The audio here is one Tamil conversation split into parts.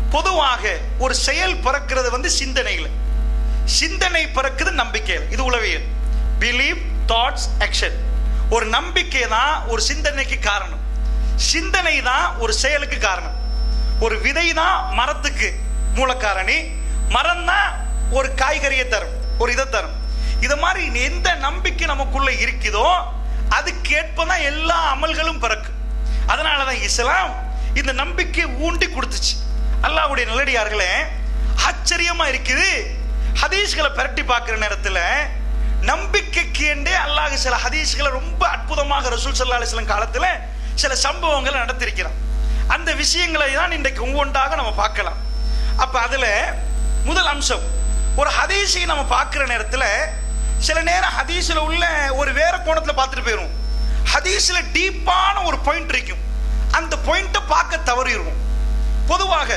பொதுவாக ஒரு செயல் பிறக்கிறது வந்து சிந்தனையில் சிந்தனை பிறக்குது நம்பிக்கையில் இது உளவியல் பிலீவ் தாட்ஸ் ஆக்ஷன் ஒரு நம்பிக்கை தான் ஒரு சிந்தனைக்கு காரணம் சிந்தனை தான் ஒரு செயலுக்கு காரணம் ஒரு விதை தான் மரத்துக்கு மூலக்காரணி மரம் தான் ஒரு காய்கறியை தரும் ஒரு இதை தரும் இது மாதிரி எந்த நம்பிக்கை நமக்குள்ள இருக்குதோ அதுக்கேற்ப தான் எல்லா அமல்களும் பிறக்கும் அதனால தான் இஸ்லாம் இந்த நம்பிக்கை ஊண்டி கொடுத்துச்சு அல்லாஹ்வுடைய நல்லடியார்களே ஆச்சரியமா இருக்குது ஹதீஸ்களை பிரட்டி பார்க்குற நேரத்தில் நம்பிக்கைக்கு என்றே அல்லாஹ் சில ஹதீஸ்களை ரொம்ப அற்புதமாக ரசூல் சல்லா அலிஸ்லாம் காலத்தில் சில சம்பவங்களை நடத்திருக்கிறான் அந்த விஷயங்களை தான் இன்றைக்கு ஒவ்வொன்றாக நம்ம பார்க்கலாம் அப்ப அதுல முதல் அம்சம் ஒரு ஹதீஸை நம்ம பார்க்குற நேரத்தில் சில நேரம் ஹதீஸ்ல உள்ள ஒரு வேற கோணத்துல பார்த்துட்டு போயிடும் ஹதீஸ்ல டீப்பான ஒரு பாயிண்ட் இருக்கும் அந்த பாயிண்ட்டை பார்க்க தவறிடுவோம் பொதுவாக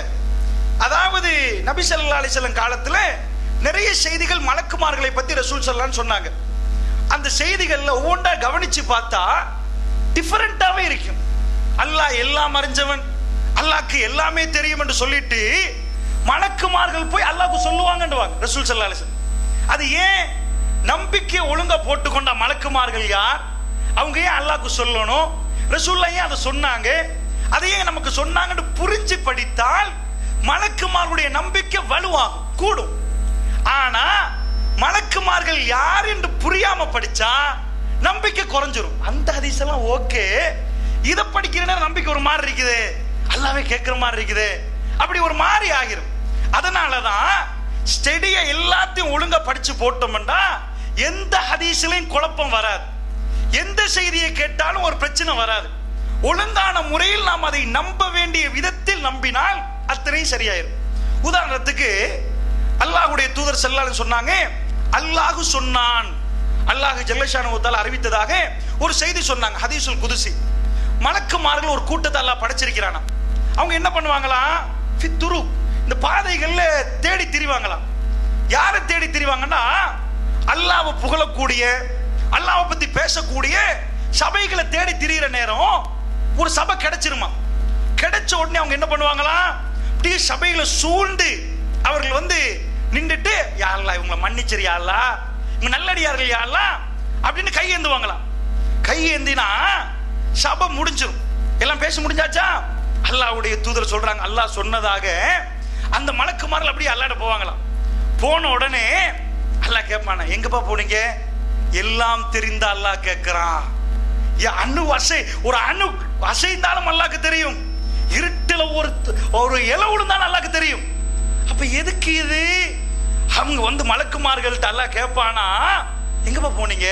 அதாவது நபி ஸல்லல்லாஹு அலைஹி வஸல்லம் காலத்துல நிறைய செய்திகள் மலக்குமார்களை பத்தி ரசூல் ஸல்லல்லாஹு சொன்னாங்க அந்த செய்திகள்ல ஒவ்வொன்றா கவனிச்சு பார்த்தா டிஃபரெண்டாவே இருக்கும் அல்லாஹ் எல்லாம் அறிஞ்சவன் அல்லாஹ்க்கு எல்லாமே தெரியும் என்று சொல்லிட்டு மலக்குமார்கள் போய் அல்லாஹ்க்கு சொல்லுவாங்கன்னுவாங்க ரசூல் ஸல்லல்லாஹு அலைஹி வஸல்லம் அது ஏன் நம்பிக்கை ஒழுங்கா போட்டுக்கொண்ட மலக்குமார்கள் யார் அவங்க ஏன் அல்லாஹ்க்கு சொல்லணும் ரசூல்லா ஏன் அதை சொன்னாங்க அதை ஏன் நமக்கு சொன்னாங்கன்னு புரிஞ்சு படித்தால் மலக்குமார்களுடைய நம்பிக்கை வலுவாகும் கூடும் ஆனா மலக்குமார்கள் யார் என்று புரியாம படிச்சா நம்பிக்கை குறைஞ்சிரும் அந்த ஹதீஸ் எல்லாம் ஓகே இதை படிக்கிற நேரம் நம்பிக்கை ஒரு மாதிரி இருக்குது அல்லாவே கேட்கிற மாதிரி இருக்குது அப்படி ஒரு மாதிரி ஆகிரும் அதனாலதான் ஸ்டெடிய எல்லாத்தையும் ஒழுங்கா படிச்சு போட்டோம்னா எந்த ஹதீஸ்லயும் குழப்பம் வராது எந்த செய்தியை கேட்டாலும் ஒரு பிரச்சனை வராது ஒழுங்கான முறையில் நாம் அதை நம்ப வேண்டிய விதத்தில் நம்பினால் அத்தனையும் சரியாயிரும் உதாரணத்துக்கு அல்லாஹ்வுடைய தூதர் செல்லாலும் சொன்னாங்க அல்லாஹ் சொன்னான் அல்லாஹ் ஜல்லஷானுவத்தால் அறிவித்ததாக ஒரு செய்தி சொன்னாங்க ஹதீசுல் குதுசி மலக்குமார்கள் ஒரு கூட்டத்தை அல்லாஹ் படைச்சிருக்கிறானா அவங்க என்ன பண்ணுவாங்களா ஃபித்துரு இந்த பாதைகள்ல தேடி திரிவாங்களாம் யாரை தேடி திரிவாங்கன்னா அல்லாஹ்வை புகழக்கூடிய அல்லாஹ்வை பத்தி பேசக்கூடிய சபைகளை தேடி திரியிற நேரம் ஒரு சபை கிடைச்சிருமா கிடைச்ச உடனே அவங்க என்ன பண்ணுவாங்களா அப்படியே சபைகளை சூழ்ந்து அவர்கள் வந்து நின்றுட்டு யாரெல்லாம் இவங்களை மன்னிச்சிரு யாரெல்லாம் இவங்க நல்லடியார்கள் யாரெல்லாம் அப்படின்னு கையேந்துவாங்களாம் கையேந்தினா சபை முடிஞ்சிரும் எல்லாம் பேச முடிஞ்சாச்சா அல்லாஹ்வுடைய தூதர் சொல்றாங்க அல்லாஹ் சொன்னதாக அந்த மலக்குமார்கள் அப்படியே அல்லாட போவாங்களாம் போன உடனே அல்லாஹ் கேட்பானா எங்கப்பா போனீங்க எல்லாம் தெரிந்த அல்லாஹ் கேட்கிறான் என் அணு அசை ஒரு அணு அசைந்தாலும் அல்லாஹ்க்கு தெரியும் இருட்டுல ஒரு ஒரு இலை விழுந்தாலும் அல்லாஹ்க்கு தெரியும் அப்ப எதுக்கு இது அவங்க வந்து மலக்குமார்கள்ட்ட அல்லாஹ் கேட்பானா எங்கப்பா போனீங்க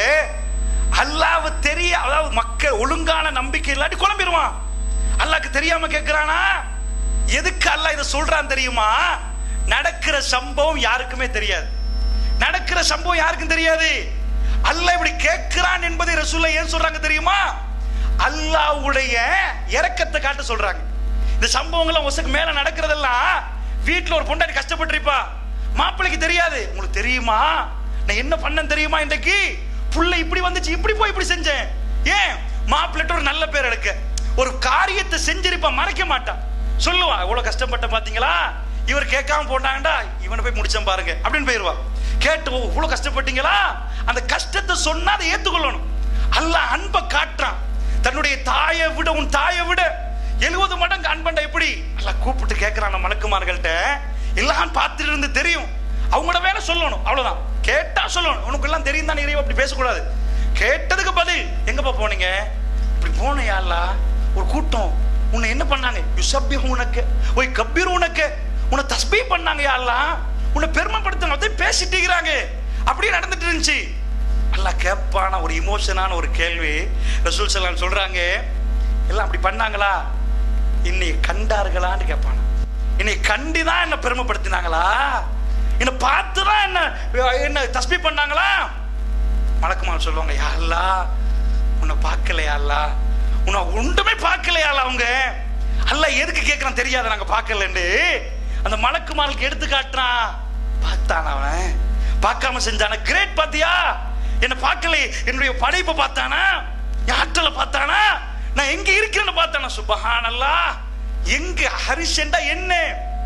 அல்லாஹ் தெரிய அதாவது மக்கள் ஒழுங்கான நம்பிக்கை இல்லாட்டி குழம்பிடுவான் அல்லாஹ்க்கு தெரியாம கேட்கிறானா எதுக்கு அல்லாஹ் இதை சொல்றான் தெரியுமா நடக்கிற சம்பவம் யாருக்குமே தெரியாது நடக்கிற சம்பவம் யாருக்கும் தெரியாது அல்லாஹ் இப்படி கேட்கிறான் என்பதை ரசூல்லா ஏன் சொல்றாங்க தெரியுமா அல்லாஹ்வுடைய இரக்கத்தை காட்ட சொல்றாங்க இந்த சம்பவங்கள்லாம் ஒசக்கு மேல நடக்கிறதெல்லாம் வீட்டுல ஒரு பொண்டாட்டி கஷ்டப்பட்டிருப்பா மாப்பிள்ளைக்கு தெரியாது உங்களுக்கு தெரியுமா நான் என்ன பண்ணேன் தெரியுமா இன்றைக்கு புள்ள இப்படி வந்துச்சு இப்படி போய் இப்படி செஞ்சேன் ஏன் மாப்பிள்ளைட்ட ஒரு நல்ல பேர் எடுக்க ஒரு காரியத்தை செஞ்சிருப்பா மறைக்க மாட்டான் சொல்லுவா இவ்வளவு கஷ்டப்பட்ட பாத்தீங்களா இவர் கேட்காம போட்டாங்கடா இவனை போய் முடிச்சேன் பாருங்க அப்படின்னு போயிருவா கேட்டு ஓ இவ்வளவு கஷ்டப்பட்டீங்களா அந்த கஷ்டத்தை சொன்னா அதை ஏத்துக்கொள்ளணும் அல்லாஹ் அன்பை காட்டுறான் தன்னுடைய தாயை விட உன் தாயை விட எழுபது மடங்கு அன்பண்டா எப்படி அல்லாஹ் கூப்பிட்டு கேட்கிறான் நம்ம மலக்குமார்கள்ட்ட எல்லாம் பார்த்துட்டு இருந்து தெரியும் அவங்களோட வேலை சொல்லணும் அவ்வளவுதான் கேட்டா சொல்லணும் உனக்கு எல்லாம் தெரியும் தான் இறைவன் அப்படி பேசக்கூடாது கேட்டதுக்கு பதில் எங்கப்பா போனீங்க இப்படி போனையா அல்லாஹ் ஒரு கூட்டம் உன்னை என்ன பண்ணாங்க யுசப்பி உனக்கு ஒய் கப்பீர் உனக்கு உன்னை தஸ்பீ பண்ணாங்க யா அல்லாஹ் உன்னை பெருமைப்படுத்தணும் அதை பேசிட்டு இருக்கிறாங்க அப்படியே நடந்துட்டு இருந்துச்சு அல்லாஹ் கேட்பான ஒரு இமோஷனான ஒரு கேள்வி ரசூல் சலாம் சொல்றாங்க எல்லாம் அப்படி பண்ணாங்களா இன்னை கண்டார்களான்னு கேட்பான என்னை கண்டிதான் என்ன பெருமைப்படுத்தினாங்களா என்னை பார்த்து தான் என்ன என்ன தஸ்பீ பண்ணாங்களா மலக்குமார் சொல்லுவாங்க யா அல்லாஹ் உன்னை பார்க்கலையா அல்லாஹ் உன்னை ஒன்றுமே பார்க்கலையா அவங்க அல்லாஹ் எதுக்கு கேட்கறான் தெரியாத நாங்க பார்க்கலன்னு அந்த மலக்குமாருக்கு எடுத்து காட்டுறான் பார்த்தான் அவன் பார்க்காம செஞ்சான கிரேட் பாத்தியா என்ன பார்க்கல என்னுடைய படைப்பை பார்த்தானா என் ஆற்றலை பார்த்தானா நான் எங்க இருக்கிறேன்னு பார்த்தானா சுபஹானல்லா எங்க ஹரிஷன்டா என்ன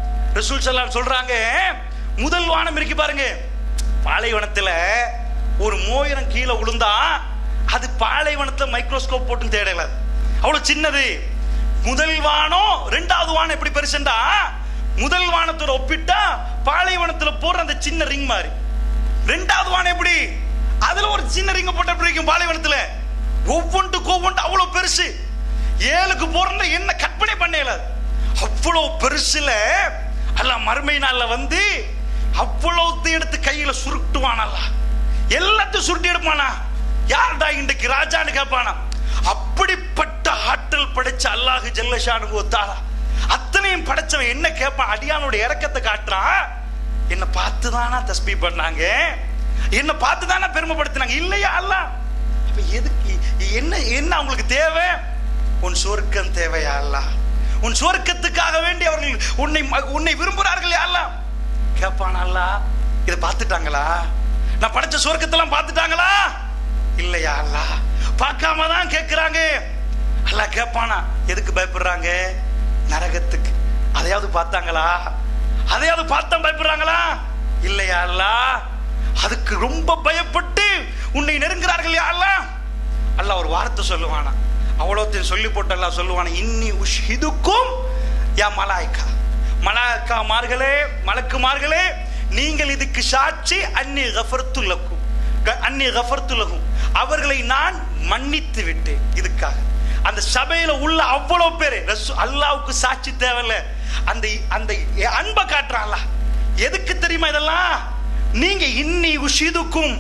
ரசூல் ஸல்லல்லாஹு சொல்றாங்க முதல் வானம் இருக்கு பாருங்க பாலைவனத்துல ஒரு மோயிரம் கீழே விழுந்தா அது பாலைவனத்துல மைக்ரோஸ்கோப் போட்டு தேடல அவ்வளவு சின்னது முதல் வானம் ரெண்டாவது வானம் எப்படி பெருசுண்டா முதல் வானத்தோட ஒப்பிட்டா பாலைவனத்துல போடுற அந்த சின்ன ரிங் மாதிரி ரெண்டாவது வானம் எப்படி அதுல ஒரு சின்ன ரிங்க போட்ட எப்படி இருக்கும் பாலைவனத்துல ஒவ்வொன்றுக்கு ஒவ்வொன்று அவ்வளவு பெருசு ஏழுக்கு போறத என்ன கற்பனை பண்ணல அவ்வளவு பெருசுல அல்ல மறுமை நாள்ல வந்து அவ்வளவு எடுத்து கையில சுருட்டுவானல்ல எல்லாத்தையும் சுருட்டி எடுப்பானா யார்டா இன்றைக்கு ராஜான்னு கேட்பானா அப்படிப்பட்ட ஆற்றல் படைச்ச அல்லாஹு ஜல்லஷானு தாலா அத்தனையும் படைச்சவன் என்ன கேட்பான் அடியானோட இறக்கத்தை காட்டுறான் என்ன பார்த்து தானா தஸ்பி பண்ணாங்க என்ன பார்த்து தானே பெருமைப்படுத்தினாங்க இல்லையா அல்ல அப்ப எதுக்கு என்ன என்ன அவங்களுக்கு தேவை உன் சொர்க்கம் தேவையா அல்ல உன் சொர்க்கத்துக்காக வேண்டி அவர்கள் உன்னை உன்னை விரும்புகிறார்கள் அல்ல கேட்பான் அல்ல இதை பார்த்துட்டாங்களா நான் படைச்ச சொர்க்கத்தெல்லாம் பார்த்துட்டாங்களா இல்லையா அல்ல பார்க்காம தான் கேட்கிறாங்க அல்ல கேட்பானா எதுக்கு பயப்படுறாங்க நரகத்துக்கு அதையாவது பார்த்தாங்களா அதையாவது பார்த்தா பயப்படுறாங்களா இல்லையா அல்ல அதுக்கு ரொம்ப பயப்பட்டு உன்னை நெருங்குறார்கள் யா அல்ல அல்லாஹ் ஒரு வார்த்தை சொல்லுவானா அவ்வளோத்தையும் சொல்லி போட்டு அல்லாஹ் சொல்லுவானா இன்னி உஷ்ஹிதுக்கும் யா மலாய்க்கா மலாய்க்கா மார்களே மலக்குமார்களே நீங்கள் இதுக்கு சாட்சி அன்னி கஃபர்த்துல்லக்கும் அன்னி கஃபர்த்துல்லகும் அவர்களை நான் மன்னித்து விட்டேன் இதுக்காக அந்த சபையில உள்ள அவ்வளவு பேரு ரசூ- அல்லாவுக்கு சாட்சி தேவையில்ல அந்த அந்த அன்பை காட்டுறான்ல எதுக்கு தெரியுமா இதெல்லாம் நீங்க இன்னி உஷிதுக்கும்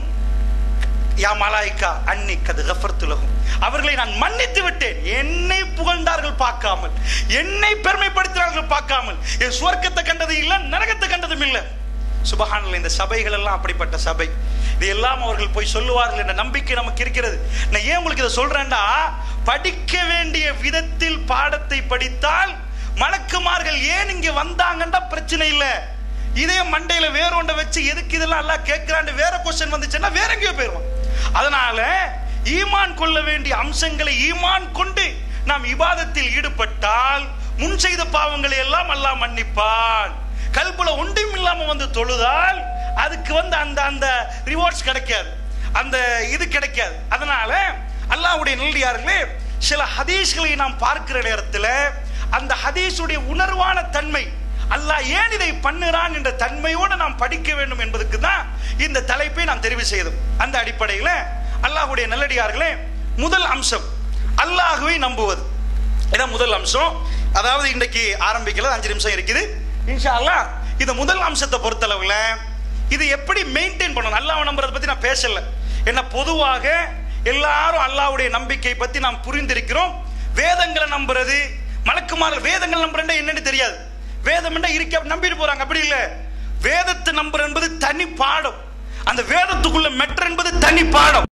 யா மலாய்க்கா அன்னி கது கஃபர்த்துலகும் அவர்களை நான் மன்னித்து விட்டேன் என்னை புகழ்ந்தார்கள் பார்க்காமல் என்னை பெருமைப்படுத்தினார்கள் பார்க்காமல் என் சுவர்க்கத்தை கண்டது இல்ல நரகத்தை கண்டதும் இல்ல சுபஹானல்ல இந்த சபைகள் எல்லாம் அப்படிப்பட்ட சபை இது எல்லாம் அவர்கள் போய் சொல்லுவார்கள் என்ற நம்பிக்கை நமக்கு இருக்கிறது நான் ஏன் உங்களுக்கு இதை சொல்றேன்டா படிக்க வேண்டிய விதத்தில் பாடத்தை படித்தால் மலக்குமார்கள் ஏன் இங்க வந்தாங்கன்னா பிரச்சனை இல்லை இதே மண்டையில வேற ஒன்றை வச்சு எதுக்கு இதெல்லாம் எல்லாம் கேட்கிறான்னு வேற கொஸ்டின் வந்துச்சுன்னா வேற எங்கேயோ போயிடுவோம் அதனால ஈமான் கொள்ள வேண்டிய அம்சங்களை ஈமான் கொண்டு நாம் இபாதத்தில் ஈடுபட்டால் முன் செய்த பாவங்களை எல்லாம் அல்லாஹ் மன்னிப்பான் கல்புல ஒன்றும் இல்லாம வந்து தொழுதால் அதுக்கு வந்து அந்த அந்த ரிவார்ட்ஸ் கிடைக்காது அந்த இது கிடைக்காது அதனால அல்லாஹ்வுடைய நல்லடியார்களே சில ஹதீஸ்களை நாம் பார்க்கிற நேரத்தில் அந்த ஹதீஸுடைய உணர்வான தன்மை அல்லாஹ் ஏன் இதை பண்ணுறான் என்ற தன்மையோடு நாம் படிக்க வேண்டும் என்பதற்கு தான் இந்த தலைப்பை நாம் தெரிவு செய்தோம் அந்த அடிப்படையில் அல்லாஹ்வுடைய நல்லடியார்களே முதல் அம்சம் அல்லாஹுவை நம்புவது இதான் முதல் அம்சம் அதாவது இன்றைக்கு ஆரம்பிக்கல அஞ்சு நிமிஷம் இருக்குது இன்ஷா அல்லாஹ் இந்த முதல் அம்சத்தை பொறுத்தளவுல இது எப்படி மெயின்டைன் பண்ணணும் அல்லாஹ் நம்புறதை பத்தி நான் பேசல என்ன பொதுவாக எல்லாரும் அல்லாஹ்வுடைய நம்பிக்கை பத்தி நாம் புரிந்திருக்கிறோம் வேதங்களை நம்புறது மலக்குமார்கள் வேதங்கள் நம்புறேன் என்னன்னு தெரியாது வேதம் என்ன இருக்க நம்பிட்டு போறாங்க அப்படி இல்ல வேதத்தை நம்புற என்பது தனி பாடம் அந்த வேதத்துக்குள்ள மெட்ரு என்பது தனி பாடம்